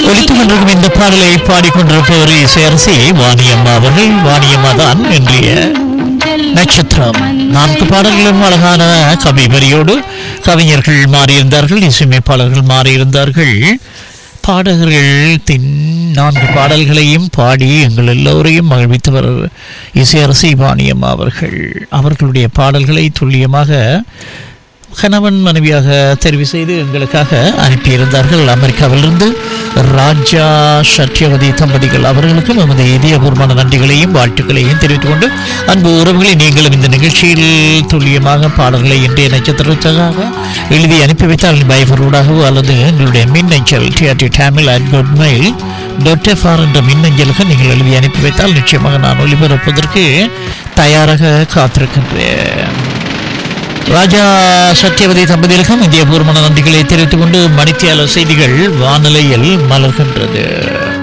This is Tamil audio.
ஒலித்துக் கொண்டிருக்கும் இந்த பாடலை பாடிக்கொண்டிருப்பவர் இசையரசி வாணியம்மா அவர்கள் வாணியம்மா தான் இன்றைய நட்சத்திரம் நான்கு பாடல்களும் அழகான கவி வரியோடு கவிஞர்கள் மாறியிருந்தார்கள் இசையமைப்பாளர்கள் மாறியிருந்தார்கள் பாடகர்கள் தின் நான்கு பாடல்களையும் பாடி எங்கள் எல்லோரையும் மகிழ்வித்தவர் இசையரசி வாணியம்மா அவர்கள் அவர்களுடைய பாடல்களை துல்லியமாக கணவன் மனைவியாக தெரிவு செய்து எங்களுக்காக அனுப்பியிருந்தார்கள் அமெரிக்காவிலிருந்து ராஜா சத்யவதி தம்பதிகள் அவர்களுக்கும் எமது இதயபூர்வமான நன்றிகளையும் வாழ்த்துக்களையும் தெரிவித்துக் கொண்டு அன்பு உறவுகளை நீங்களும் இந்த நிகழ்ச்சியில் துல்லியமாக பாடல்களை இன்றைய நட்சத்திரத்துக்காக எழுதி அனுப்பி வைத்தால் பைபரோடாகவோ அல்லது எங்களுடைய மின்னஞ்சல் டிஆர்டி டேமில் அட் குட்மெயில் டாட் எஃப்ஆர் என்ற மின்னஞ்சலுக்கு நீங்கள் எழுதி அனுப்பி வைத்தால் நிச்சயமாக நான் ஒளிபரப்பதற்கு தயாராக காத்திருக்கின்றேன் ராஜா சத்யவதி தம்பதிகளுக்கும் இந்திய பூர்வமான நன்றிகளை தெரிவித்துக் கொண்டு மணித்தியால செய்திகள் வானிலையில் மலர்கின்றது